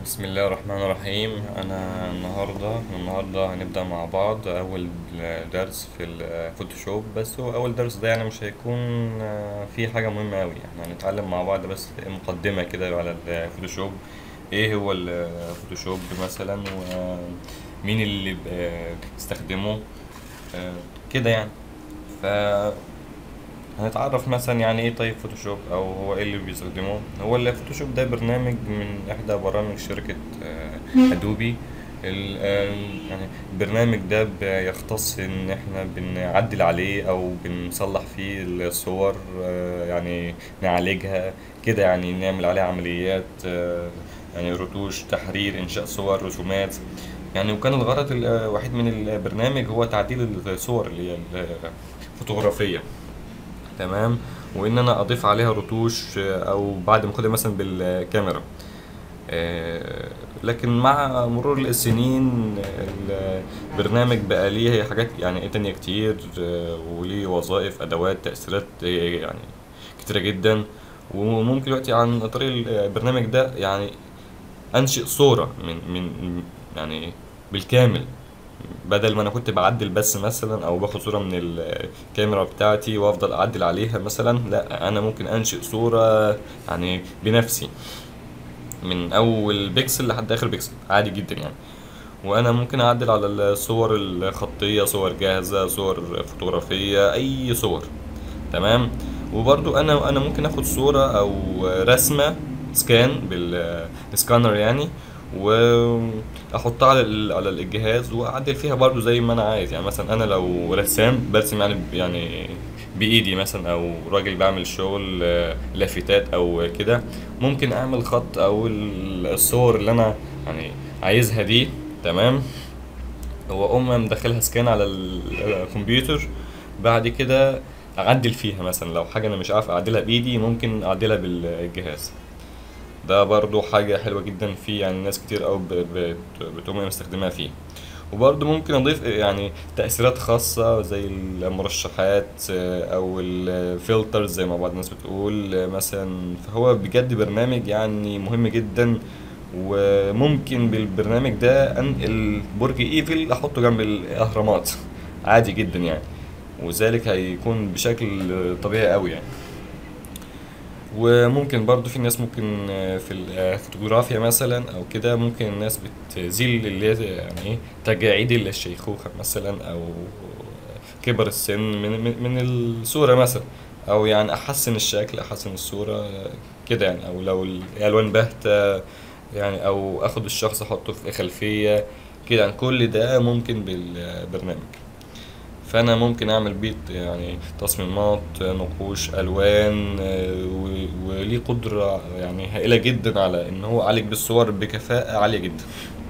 بسم الله الرحمن الرحيم انا النهارده النهارده هنبدا مع بعض اول درس في الفوتوشوب بس هو اول درس ده يعني مش هيكون آه، فيه حاجه مهمه قوي احنا هنتعلم مع بعض بس مقدمه كده على الفوتوشوب ايه هو الفوتوشوب مثلا ومين اللي بيستخدمه آه، كده يعني ف هنتعرف مثلا يعني ايه طيب فوتوشوب او هو ايه اللي بيستخدمه هو الفوتوشوب ده برنامج من احدى برامج شركة آه، ادوبي ال- آه، يعني البرنامج ده بيختص ان احنا بنعدل عليه او بنصلح فيه الصور آه، يعني نعالجها كده يعني نعمل عليها عمليات آه، يعني رتوش تحرير انشاء صور رسومات يعني وكان الغرض الوحيد من البرنامج هو تعديل الصور اللي هي الفوتوغرافية تمام وان انا اضيف عليها رتوش آه، او بعد ما اخدها مثلا بالكاميرا آه، لكن مع مرور السنين البرنامج بقى ليه حاجات يعني ايه تانية كتير آه، وليه وظائف ادوات تأثيرات آه، يعني كتيرة جدا وممكن دلوقتي عن طريق البرنامج ده يعني انشئ صورة من من يعني بالكامل بدل ما انا كنت بعدل بس مثلا او باخد صورة من الكاميرا بتاعتي وافضل اعدل عليها مثلا لا انا ممكن انشئ صورة يعني بنفسي من اول بيكسل لحد اخر بيكسل عادي جدا يعني وانا ممكن اعدل على الصور الخطية صور جاهزة صور فوتوغرافية اي صور تمام وبرضو انا انا ممكن اخد صورة او رسمة سكان بالسكانر يعني واحطها على ال- على الجهاز واعدل فيها برضو زي ما انا عايز يعني مثلا انا لو رسام برسم يعني يعني بايدي مثلا او راجل بعمل شغل آه، لافتات او كده ممكن اعمل خط او ال- الصور اللي انا يعني عايزها دي تمام واقوم مدخلها سكان على الكمبيوتر بعد كده اعدل فيها مثلا لو حاجه انا مش عارف اعدلها بايدي ممكن اعدلها بالجهاز ده برضو حاجة حلوة جدا فيه يعني ناس كتير أوي ب- بت- بتقوم مستخدمها فيه وبرضو ممكن أضيف يعني تأثيرات خاصة زي المرشحات آه، أو الفلترز زي ما بعض الناس بتقول آه، مثلا فهو بجد برنامج يعني مهم جدا وممكن بالبرنامج ده أنقل برج إيفل أحطه جنب الأهرامات عادي جدا يعني وذلك هيكون بشكل طبيعي أوي يعني وممكن برضو في ناس ممكن آه، في الفوتوغرافيا مثلا او كده ممكن الناس بتزيل اللي هي يعني ايه تجاعيد الشيخوخة مثلا او كبر السن من من من الصورة مثلا او يعني احسن الشكل احسن الصورة آه، كده يعني او لو الالوان باهتة يعني او اخد الشخص احطه في خلفية كده يعني كل ده ممكن بالبرنامج فانا ممكن اعمل بيه يعني تصميمات نقوش الوان آه، و- وليه قدرة يعني هائلة جدا على ان هو يعالج بالصور بكفاءة عالية جدا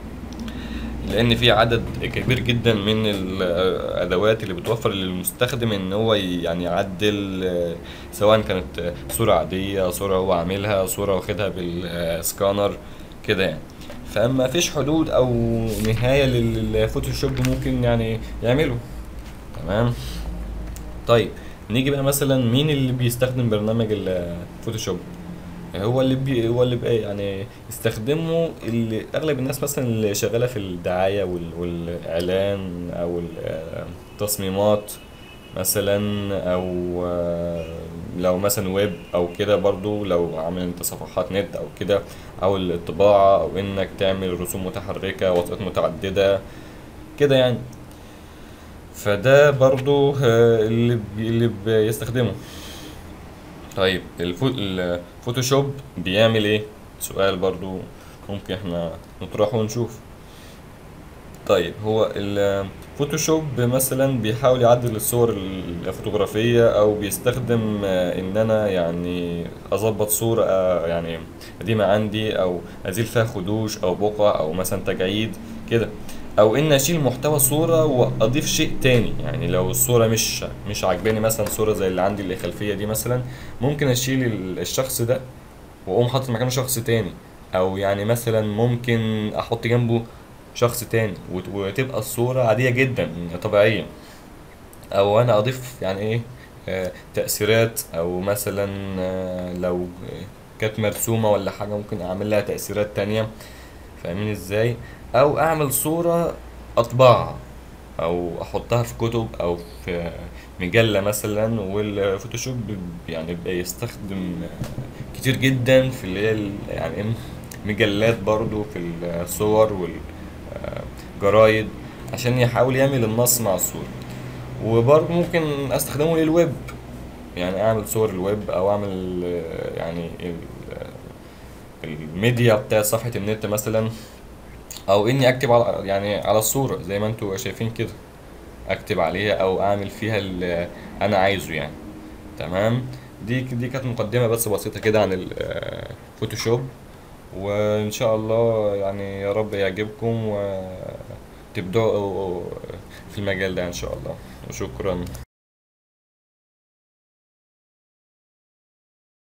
لان في عدد كبير جدا من الادوات اللي بتوفر للمستخدم ان هو يعني يعدل آه، سواء كانت آه، صورة عادية صورة هو عاملها صورة واخدها بالسكانر كده يعني فما فيش حدود او نهاية للفوتوشوب ممكن يعني يعمله تمام طيب نيجي بقى مثلا مين اللي بيستخدم برنامج الفوتوشوب هو اللي بي هو اللي بقى يعني يستخدمه اللي اغلب الناس مثلا اللي شغاله في الدعايه وال والاعلان او التصميمات مثلا او آه، لو مثلا ويب او كده برضو لو عامل انت صفحات نت او كده او الطباعه او انك تعمل رسوم متحركه وسائط متعدده كده يعني فده برضو آه، اللي بي اللي بيستخدمه طيب الفو... الفوتوشوب بيعمل ايه سؤال برضو ممكن احنا نطرحه ونشوف طيب هو الفوتوشوب مثلا بيحاول يعدل الصور الفوتوغرافية او بيستخدم آه، ان انا يعني اظبط صورة آه، يعني قديمة عندي او ازيل فيها خدوش او بقع او مثلا تجاعيد كده او ان اشيل محتوى صورة واضيف شيء تاني يعني لو الصورة مش مش عاجباني مثلا صورة زي اللي عندي اللي خلفية دي مثلا ممكن اشيل ال- الشخص ده واقوم حاطط مكانه شخص تاني او يعني مثلا ممكن احط جنبه شخص تاني وت- وتبقى الصورة عادية جدا طبيعية او انا اضيف يعني ايه آه، تأثيرات او مثلا آه، لو كانت مرسومة ولا حاجة ممكن اعمل لها تأثيرات تانية فاهمين ازاي او اعمل صورة اطبعها او احطها في كتب او في مجلة مثلا والفوتوشوب يعني بيستخدم كتير جدا في اللي هي ال- يعني إيه مجلات برضو في الصور والجرايد عشان يحاول يعمل النص مع الصورة وبرضه ممكن استخدمه للويب يعني اعمل صور الويب او اعمل آه، يعني ال- الميديا بتاع صفحة النت مثلا او اني اكتب على يعني على الصورة زي ما انتوا شايفين كده اكتب عليها او اعمل فيها اللي انا عايزه يعني تمام دي دي كانت مقدمة بس بسيطة كده عن الفوتوشوب وان شاء الله يعني يا رب يعجبكم وتبدأوا في المجال ده ان شاء الله وشكرا